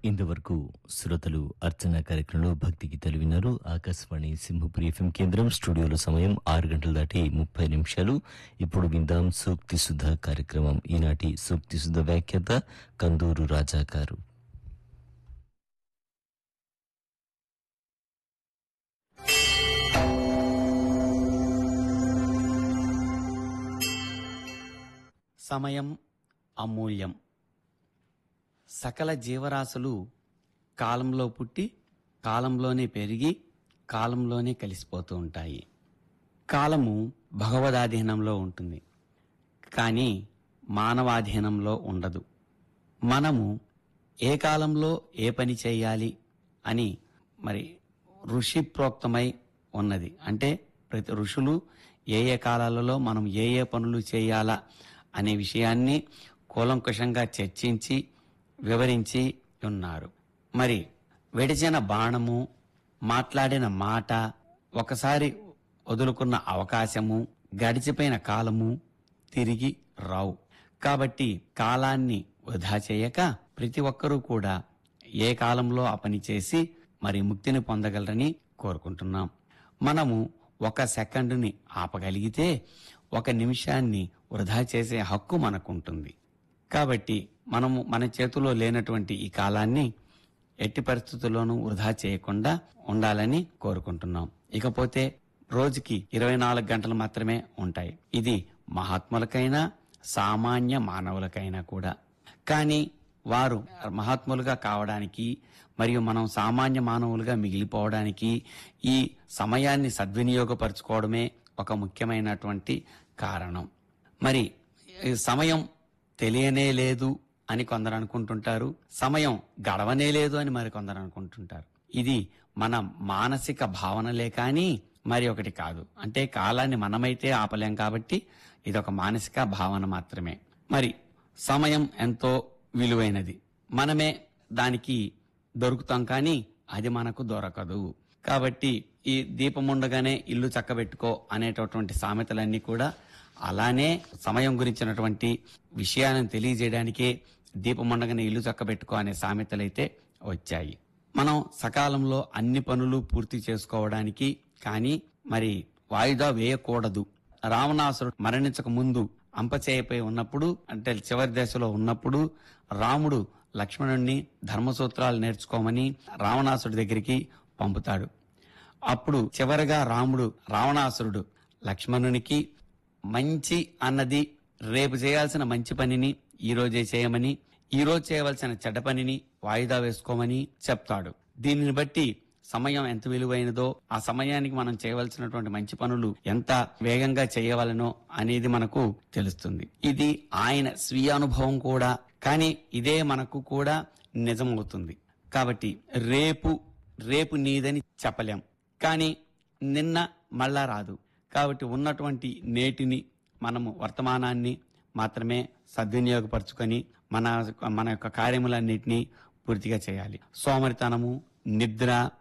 ఇంతవరకు శ్రోతలు అర్చన కార్యక్రమంలో భక్తి గీతాలు విన్నారు ఆకాశవాణి సింహపురి ఎఫ్ఎం కేంద్రం స్టూడియోలో సమయం ఆరు గంటలు దాటి ముప్పై నిమిషాలు ఇప్పుడు విందాం సూక్తి సుధ కార్యక్రమం ఈనాటి సూక్తి సుధ వ్యాఖ్యాత కందూరు రాజా గారు సమయం అమూల్యం సకల జీవరాశులు కాలంలో పుట్టి కాలంలోనే పెరిగి కాలంలోనే కలిసిపోతూ ఉంటాయి కాలము భగవదాధీనంలో ఉంటుంది కానీ మానవాధీనంలో ఉండదు మనము ఏ కాలంలో ఏ పని చేయాలి అని మరి ఋషి ప్రోక్తమై ఉన్నది అంటే ప్రతి ఋషులు ఏ ఏ కాలాలలో మనం ఏ ఏ పనులు చేయాలా అనే విషయాన్ని కూలంకుషంగా చర్చించి వివరించి ఉన్నారు మరి వెడిచిన బాణము మాట్లాడిన మాట ఒకసారి వదులుకున్న అవకాశము గడిచిపోయిన కాలము తిరిగి రావు కాబట్టి కాలాన్ని వృధా చేయక ప్రతి ఒక్కరూ కూడా ఏ కాలంలో ఆ పని చేసి మరి ముక్తిని పొందగలరని కోరుకుంటున్నాం మనము ఒక సెకండుని ఆపగలిగితే ఒక నిమిషాన్ని వృధా చేసే హక్కు మనకుంటుంది కాబట్టి మనము మన చేతిలో లేనటువంటి ఈ కాలాన్ని ఎట్టి పరిస్థితుల్లోనూ వృధా చేయకుండా ఉండాలని కోరుకుంటున్నాం ఇకపోతే రోజుకి ఇరవై నాలుగు గంటలు మాత్రమే ఉంటాయి ఇది మహాత్ములకైనా సామాన్య మానవులకైనా కూడా కానీ వారు మహాత్ములుగా కావడానికి మరియు మనం సామాన్య మానవులుగా మిగిలిపోవడానికి ఈ సమయాన్ని సద్వినియోగపరచుకోవడమే ఒక ముఖ్యమైనటువంటి కారణం మరి ఈ సమయం తెలియనే లేదు అని కొందరు అనుకుంటుంటారు సమయం గడవనే లేదు అని మరి కొందరు అనుకుంటుంటారు ఇది మన మానసిక భావనలే కానీ మరి ఒకటి కాదు అంటే కాలాన్ని మనమైతే ఆపలేం కాబట్టి ఇది ఒక మానసిక భావన మాత్రమే మరి సమయం ఎంతో విలువైనది మనమే దానికి దొరుకుతాం కానీ అది మనకు దొరకదు కాబట్టి ఈ దీపం ఉండగానే ఇల్లు చక్కబెట్టుకో అనేటటువంటి సామెతలన్నీ కూడా అలానే సమయం గురించినటువంటి విషయాలను తెలియజేయడానికే దీపం ఉండగానే ఇల్లు చక్కబెట్టుకో అనే సామెతలైతే వచ్చాయి మనం సకాలంలో అన్ని పనులు పూర్తి చేసుకోవడానికి కానీ మరి వాయిదా వేయకూడదు రావణాసురుడు మరణించక ముందు అంపచేయపై ఉన్నప్పుడు అంటే చివరి దశలో ఉన్నప్పుడు రాముడు లక్ష్మణుణ్ణి ధర్మసూత్రాలు నేర్చుకోమని రావణాసుడి దగ్గరికి పంపుతాడు అప్పుడు చివరగా రాముడు రావణాసురుడు లక్ష్మణునికి మంచి అన్నది రేపు చేయాల్సిన మంచి పనిని ఈ రోజే చేయమని ఈ రోజు చేయవలసిన చెడ్డ పనిని వాయిదా వేసుకోమని చెప్తాడు దీనిని బట్టి సమయం ఎంత విలువైనదో ఆ సమయానికి మనం చేయవలసినటువంటి మంచి పనులు ఎంత వేగంగా చేయవలనో అనేది మనకు తెలుస్తుంది ఇది ఆయన స్వీయ అనుభవం కూడా కానీ ఇదే మనకు కూడా నిజమవుతుంది కాబట్టి రేపు రేపు నీదని చెప్పలేం కానీ నిన్న మళ్ళా రాదు కాబట్టి ఉన్నటువంటి నేటిని మనము వర్తమానాన్ని మాత్రమే సద్వినియోగపరచుకొని మన మన యొక్క కార్యములన్నిటినీ పూర్తిగా చేయాలి సోమరితనము నిద్ర